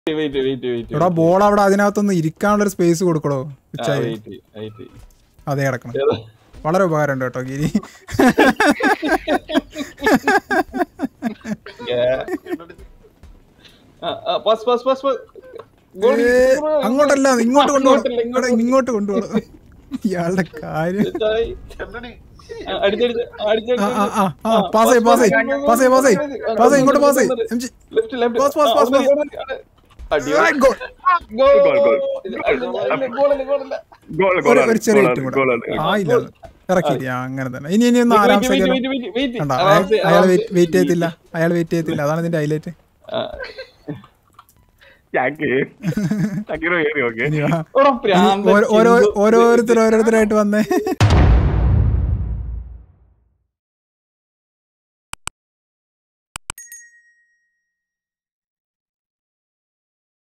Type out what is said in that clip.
Wait wait wait എടാ ball അവിടെ അതിനകത്തൊന്ന് ഇരിക്കാനുള്ള ഒരു സ്പേസ് കൊടുക്കടോ ഉച്ചായി വെയിറ്റ് വെയിറ്റ് അതേ കിടക്കണം വളരെ ഉപകാരമുണ്ട് കേട്ടോ ഗിരി പാസ് പാസ് പാസ് ഏ, അങ്ങോട്ടല്ല ഇങ്ങോട്ട് കൊണ്ടുപോകണം എടാ, ഇങ്ങോട്ട് കൊണ്ടുപോകണം ഇയാളുടെ കാര്യം ആ ആ ആ ആ പാസ് ചെയ് പാസ് ചെയ് പാസ് ചെയ് പാസ് ചെയ് പാസ് ചെയ് ഇങ്ങോട്ട് പാസ് ചെയ് M G Pass, pass, pass, pass. Goal goal ഒരു ഒരു ചെറിയ ഇട്ടും കൂടെ ആ ഇല്ല ഇറക്കി ആ അങ്ങനെ തന്നെ ഇനി ഇനി ഒന്ന് ആറാം സെക്കൻഡ് കണ്ട അയാൾ വെയിറ്റ് ചെയ്യത്തില്ല അയാൾ വെയിറ്റ് ചെയ്യത്തില്ല അതാണ് ഇതിന്റെ ഹൈലൈറ്റ് ഞങ്ങൾക്ക് ഞങ്ങൾക്ക് കയറി ഓക്കെ ഇനി വാ. ഇനി ഓരോ ഓരോ ഓരോരുത്തർ ഓരോരുത്തരായിട്ട് വന്നേ